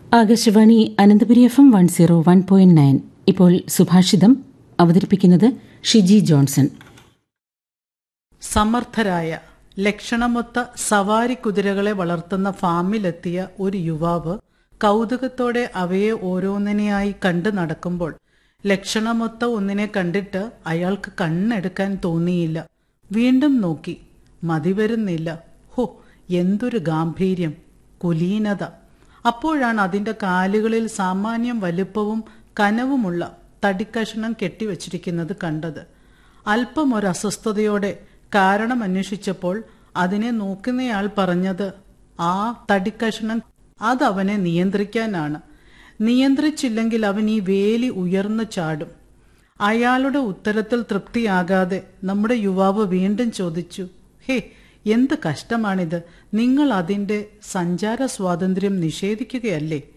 Akashvani Ananthapuri F M one zero one point nine ഇപ്പോൾ സുഭാഷിതം അവതരിപ്പിക്കുന്നത് ഷിജി ജോൺസൺ സമർത്ഥരായ ലക്ഷണമൊത്ത സവാരി കുതിരകളെ വളർത്തുന്ന ഫാമിലെത്തിയ ഒരു യുവാവ് കൗതുകത്തോടെ അവയെ ഓരോന്നിനെയായി കണ്ടു നടക്കുമ്പോൾ ലക്ഷണമൊത്ത ഒന്നിനെ കണ്ടിട്ട് അയാൾക്ക് കണ്ണെടുക്കാൻ തോന്നിയില്ല വീണ്ടും നോക്കി മതി വരുന്നില്ല ഹോ എന്തൊരു ഗാംഭീര്യം കുലീനത അപ്പോഴാണ് അതിന്റെ കാലുകളിൽ സാമാന്യം വലുപ്പവും കനവുമുള്ള തടിക്കഷണം കെട്ടിവച്ചിരിക്കുന്നത് കണ്ടത് അല്പം ഒരു അസ്വസ്ഥതയോടെ കാരണം അന്വേഷിച്ചപ്പോൾ അതിനെ നോക്കുന്നയാൾ പറഞ്ഞത് ആ തടിക്കഷണം അതവനെ നിയന്ത്രിക്കാനാണ് നിയന്ത്രിച്ചില്ലെങ്കിൽ അവൻ ഈ വേലി ഉയർന്നു ചാടും അയാളുടെ ഉത്തരത്തിൽ തൃപ്തിയാകാതെ നമ്മുടെ യുവാവ് വീണ്ടും ചോദിച്ചു ഹേ എന്ത് കഷ്ടമാണിത് നിങ്ങൾ അതിന്റെ സഞ്ചാര സ്വാതന്ത്ര്യം നിഷേധിക്കുകയല്ലേ